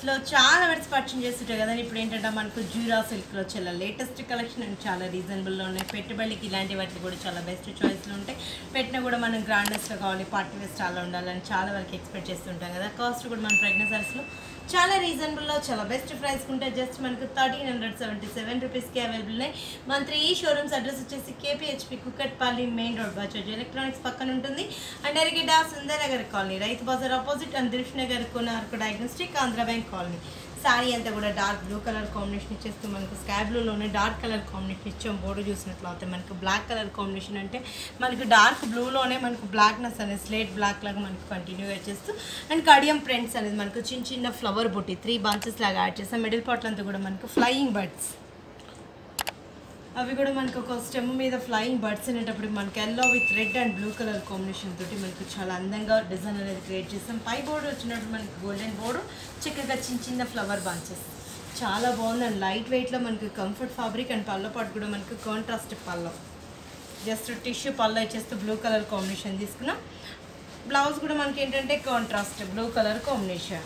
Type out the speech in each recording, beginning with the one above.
లో చాలా weds purchase చేస్తుంటాయి కదా ఇప్పుడు ఏంటంటే మనకు జూరా సిల్క్లో చాలా లేటెస్ట్ కలెక్షన్ అండ్ చాలా రీజనబుల్లో ఉన్నాయి పెట్టుబడికి ఇలాంటి వాటికి కూడా చాలా బెస్ట్ చాయిస్లో ఉంటాయి పెట్టినా కూడా మనం గ్రాండెస్ట్లో కావాలి పార్టీ వేస్ట్ చాలా ఉండాలని చాలా వరకు ఎక్స్పెక్ట్ చేస్తుంటాం కదా కాస్ట్ కూడా మన ప్రెగ్నెన్సీస్లో చాలా రీజనబుల్లో చాలా బెస్ట్ ప్రైస్ ఉంటే జస్ట్ మనకు థర్టీన్ హండ్రెడ్ సెవెంటీ సెవెన్ రూపీస్కి అవైలబుల్ ఉన్నాయి మన త్రీ షోరూమ్స్ అడ్రస్ వచ్చేసి KPHB Kukatpally main road Bajaj electronics పక్కన ఉంటుంది అండ్ ఎరిగిడా సుందరనగర్ కాలనీ రైతు Bazar opposite and Dilsukh Nagar Konark diagnostic Andhra bank colony sari అంతా కూడా డార్క్ బ్లూ కలర్ కాంబినేషన్ ఇచ్చేస్తూ మనకు స్కై బ్లూలోనే డార్క్ కలర్ కాంబినేషన్ ఇచ్చాం బోర్డు చూసినట్లయితే మనకు బ్లాక్ కలర్ కాంబినేషన్ అంటే మనకు డార్క్ బ్లూలోనే మనకు బ్లాక్నెస్ అనేది స్లేట్ బ్లాక్ లాగా మనకు కంటిన్యూగా చేస్తూ అండ్ కడియం ప్రింట్స్ అనేది మనకు చిన్న చిన్న ఫ్లవర్ బుట్టి త్రీ బంచెస్ లాగా యాడ్ చేస్తాం మిడిల్ పార్ట్ అంతా కూడా మనకు ఫ్లయింగ్ బర్డ్స్ అవి కూడా మనకు ఒక స్టెమ్ మీద ఫ్లయింగ్ బర్డ్స్ అనేటప్పుడు మనకి yellow with red and blue colour combination తోటి మనకు చాలా అందంగా డిజైన్ అనేది క్రియేట్ చేస్తాం పై బోర్డర్ వచ్చినప్పుడు మనకి గోల్డెన్ బోర్డర్ చక్కగా చిన్న చిన్న ఫ్లవర్ బంచెస్ చాలా బాగుంది అండ్ లైట్ వెయిట్లో మనకి కంఫర్ట్ ఫ్యాబ్రిక్ అండ్ పళ్ళ పాటు కూడా మనకు కాంట్రాస్ట్ పళ్ళ జస్ట్ టిష్యూ పళ్ళ ఇచ్చేస్తూ బ్లూ కలర్ కాంబినేషన్ తీసుకున్నాం బ్లౌజ్ కూడా మనకి ఏంటంటే కాంట్రాస్ట్ బ్లూ కలర్ కాంబినేషన్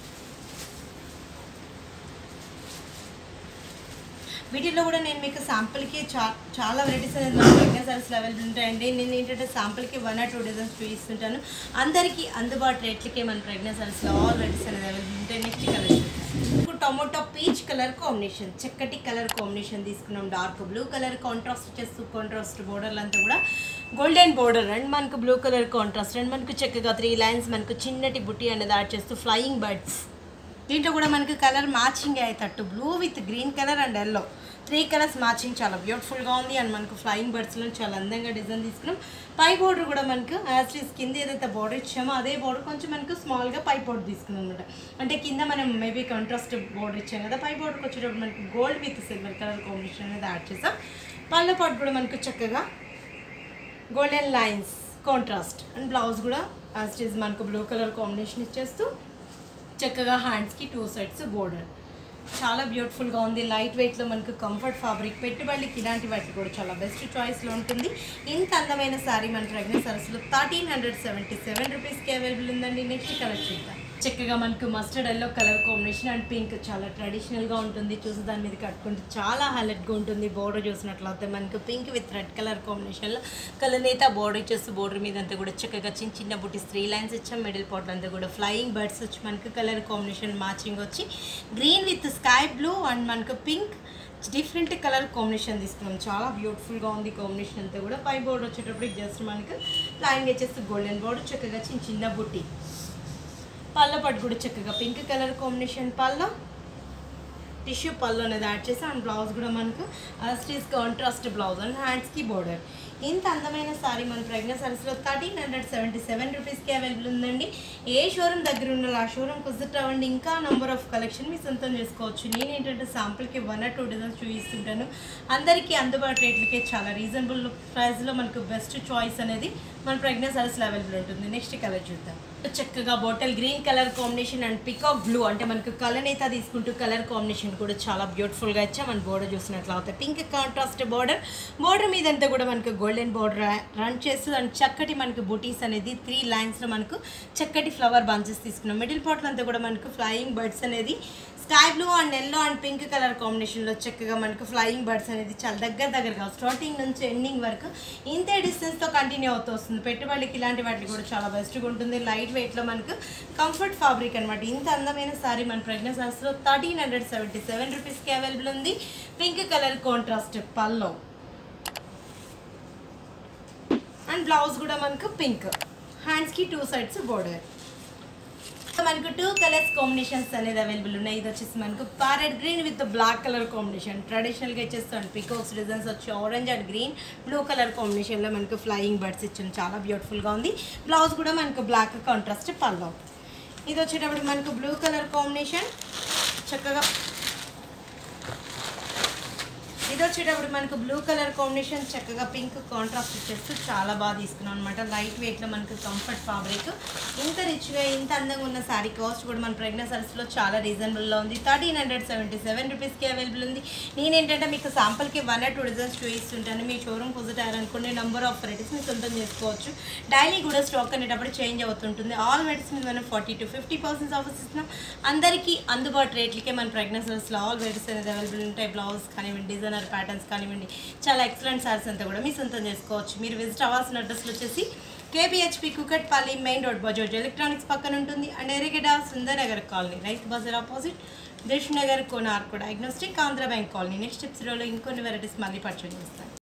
వీటిల్లో కూడా నేను మీకు శాంపుల్కి చా చాలా వెరైటీస్ అనేది మన ప్రెగ్నెన్సీ సర్వీస్లో అవైలబుల్ ఉంటాయండి నేను ఏంటంటే శాంపుల్కి వన్ ఆర్ టూ డిజైన్స్ చూపిస్తుంటాను అందరికీ అందుబాటు రేట్లకే మన ప్రెగ్నెన్సీ సర్వీస్లో ఆల్ వెరైటీస్ అనేది అవైలబుల్ ఉంటాయి నెక్స్ట్ కలర్ ఇప్పుడు టొమాటో పీచ్ కలర్ కాంబినేషన్ చక్కటి కలర్ కాంబినేషన్ తీసుకున్నాం డార్క్ బ్లూ కలర్ కాంట్రాస్ట్ చేస్తూ కాంట్రాస్ట్ బోర్డర్లు అంతా కూడా గోల్డెన్ బోర్డర్ అండ్ మనకు బ్లూ కలర్ కాంట్రాస్ట్ అండ్ మనకు చక్కగా త్రీ లైన్స్ మనకు చిన్నటి బుట్టి అనేది యాడ్ చేస్తూ ఫ్లయింగ్ బర్డ్స్ దీంట్లో కూడా మనకి కలర్ మ్యాచింగ్ అయ్యేటట్టు blue with green colour and yellow three colours matching చాలా బ్యూటిఫుల్గా ఉంది అండ్ మనకు ఫ్లయింగ్ బర్డ్స్లో చాలా అందంగా డిజైన్ తీసుకున్నాం పై బోర్డర్ కూడా మనకు యాస్టీస్ కింద ఏదైతే బోర్డర్ ఇచ్చామో అదే బోర్డర్ కొంచెం మనకు స్మాల్గా పై బోర్డర్ తీసుకున్నాం అనమాట అంటే కింద మనం మేబీ కాంట్రాస్ట్ బోర్డర్ ఇచ్చాం కదా పై బోర్డర్కి వచ్చేటప్పుడు మనకి gold with silver colour combination అనేది యాడ్ చేసాం పళ్ళ పాటు కూడా మనకు చక్కగా golden lines contrast and blouse కూడా యాస్టీస్ మనకు బ్లూ కలర్ కాంబినేషన్ ఇచ్చేస్తూ చక్కగా హ్యాండ్స్కి టూ సైడ్స్ బోర్డర్ చాలా బ్యూటిఫుల్గా ఉంది లైట్ వెయిట్లో మనకు కంఫర్ట్ ఫ్యాబ్రిక్ పెట్టుబడికి ఇలాంటి వాటికి కూడా చాలా బెస్ట్ చాయిస్లో ఉంటుంది ఇంత అందమైన శారీ మన ప్రెగ్నెంట్ సరస్సులో థర్టీన్ హండ్రెడ్ సెవెంటీ సెవెన్ రూపీస్కి అవైలబుల్ ఉందండి నెక్స్ట్ కలర్ చూద్దాం చక్కగా మనకు mustard yellow colour combination and pink చాలా ట్రెడిషనల్గా ఉంటుంది చూసి దాని మీద కట్టుకుంటే చాలా హైలైట్గా ఉంటుంది బోర్డర్ చూసినట్లయితే మనకు పింక్ విత్ రెడ్ కలర్ కాంబినేషన్లో కలనేత బోర్డర్ ఇచ్చేస్తూ బోర్డర్ మీద అంతా కూడా చక్కగా చిన్న చిన్న బుట్టి త్రీ లైన్స్ ఇచ్చాం మిడిల్ పార్ట్ అంతా కూడా ఫ్లయింగ్ బర్డ్స్ వచ్చి మనకు కలర్ కాంబినేషన్ మ్యాచింగ్ వచ్చి green with sky blue and మనకు పింక్ డిఫరెంట్ కలర్ కాంబినేషన్ తీసుకున్నాం చాలా బ్యూటిఫుల్గా ఉంది కాంబినేషన్ అంతా కూడా పై బోర్డర్ వచ్చేటప్పుడు జస్ట్ మనకు లైన్ వచ్చేసి గోల్డెన్ బోర్డర్ చక్కగా చిన్న చిన్న బుట్టి పళ్ళ పట్టు కూడా చక్కగా పింక్ కలర్ కాంబినేషన్ పళ్ళ టిష్యూ పళ్ళు అనేది యాడ్ చేసి అండ్ బ్లౌజ్ కూడా మనకు స్టీస్ కాంట్రాస్ట్ బ్లౌజ్ అండ్ హ్యాండ్స్కి బోర్డర్ ఇంత అందమైన సారీ మన ప్రెగ్నెంట్ సారీస్లో థర్టీన్ హండ్రెడ్ సెవెంటీ సెవెన్ రూపీస్కి అవైలబుల్ ఉందండి ఏ షోరూమ్ దగ్గర ఉండాలి ఆ షోరూమ్కి విజిట్ అవ్వండి ఇంకా నంబర్ ఆఫ్ కలెక్షన్ మీ సొంతం చేసుకోవచ్చు నేను ఏంటంటే శాంపుల్కి వన్ ఆర్ టూ డిజైన్స్ చూపిస్తుంటాను అందరికీ అందుబాటు రేట్లకే చాలా రీజనబుల్ ప్రైస్లో మనకు బెస్ట్ చాయిస్ అనేది మన ప్రెగ్నెంట్ సారీస్లో అవైలబుల్ ఉంటుంది నెక్స్ట్ కలర్ చూద్దాం చక్కగా bottle green colour combination and peacock blue అంటే మనకు కలనేత తీసుకుంటూ కలర్ కాంబినేషన్ కూడా చాలా బ్యూటిఫుల్గా ఇచ్చాం మన బోర్డర్ చూసినట్లయితే పింక్ కాంట్రాస్ట్ బోర్డర్ బోర్డర్ మీద అంతా కూడా మనకు గోల్డెన్ బోర్డర్ రన్ చేస్తూ అండ్ చక్కటి మనకు బూటీస్ అనేది త్రీ లైన్స్లో మనకు చక్కటి ఫ్లవర్ బంచెస్ తీసుకున్నాం మిడిల్ పార్ట్లో అంతా కూడా మనకు ఫ్లయింగ్ బర్డ్స్ అనేది sky blue and yellow and pink colour కాంబినేషన్లో చక్కగా మనకు ఫ్లయింగ్ బర్డ్స్ అనేది చాలా దగ్గర దగ్గరగా స్టార్టింగ్ నుంచి ఎండింగ్ వరకు ఇంతే డిస్టెన్స్తో కంటిన్యూ అవుతూ వస్తుంది పెట్టుబడికి ఇలాంటి వాటికి కూడా చాలా బెస్ట్గా ఉంటుంది లైట్ వెయిట్లో మనకు కంఫర్ట్ ఫ్యాబ్రిక్ అనమాట ఇంత అందమైన సారీ మన ప్రెగ్నెన్సీ సారీస్లో థర్టీన్ హండ్రెడ్ సెవెంటీ సెవెన్ రూపీస్కి అవైలబుల్ ఉంది పింక్ కలర్ కాంట్రాస్ట్ పల్లో అండ్ బ్లౌజ్ కూడా మనకు పింక్ హ్యాండ్స్కి టూ సైడ్స్ బోర్డర్ మనకు టూ కలర్స్ కాంబినేషన్స్ అనేది అవైలబుల్ ఉన్నాయి ఇది వచ్చేసి మనకు parrot green with black colour combination ట్రెడిషనల్గా ఇచ్చేస్తాను పికోక్స్ డిజైన్స్ వచ్చి orange and green blue colour కాంబినేషన్లో మనకు ఫ్లయింగ్ బర్డ్స్ ఇచ్చాను చాలా బ్యూటిఫుల్గా ఉంది బ్లౌజ్ కూడా మనకు బ్లాక్ కాంట్రాస్ట్ పల్లో ఇది వచ్చేటప్పుడు మనకు బ్లూ కలర్ కాంబినేషన్ చక్కగా ఇది వచ్చేటప్పుడు మనకు బ్లూ కలర్ కాంబినేషన్ చక్కగా పింక్ కాంట్రాస్ట్ ఇచ్చేస్తూ చాలా బాగా తీసుకున్నాం అనమాట లైట్ వెయిట్లో మనకు కంఫర్ట్ ఫ్యాబ్రిక్ ఇంత రిచ్గా ఇంత అందంగా ఉన్న శారీ కాస్ట్ కూడా మన ప్రెగ్నెంట్ సర్వీస్లో చాలా రీజనబుల్లో ఉంది థర్టీన్ హండ్రెడ్ సెవెంటీ సెవెన్ రూపీస్కి అవైలబుల్ ఉంది నేనేంటంటే మీకు సాంపుల్కి వన్ ఆర్ టూ డిజైన్స్ చూపిస్తుంటాను మీ షోరూమ్ విజిట్ అయ్యారనుకోండి నెంబర్ ఆఫ్ వెరైటీస్ మీరు సొంతం చేసుకోవచ్చు డైలీ కూడా స్టాక్ అనేటప్పుడు చేంజ్ అవుతుంటుంది ఆల్ వెరైటీస్ మీద మనం forty to fifty percent offers ఇస్తున్నాం అందరికీ అందుబాటు రేట్లకే మన ప్రెగ్నెన్సీస్లో ఆల్ వెరైటీస్ అనేది అవైలబుల్ ఉంటాయి బ్లౌజ్ కానివ్వండి డిజైనర్ ప్యాటర్న్స్ కానివ్వండి చాలా ఎక్సలెంట్ సారీస్ అంతా కూడా మీ సొంతం చేసుకోవచ్చు మీరు విజిట్ అవ్వాల్సిన అడ్రస్లు వచ్చేసి KPHB Kukatpally main road Bajaj electronics పక్కన ఉంటుంది అండ్ ఎరిగెడ సుందరనగర్ కాలనీ రైతు బజార్ ఆపోజిట్ దిష్ నగర్ Konark diagnostic Andhra bank colony next steps రోలో ఇంకొన్ని వెరైటీస్ మళ్ళీ పర్చేజ్ చేస్తాను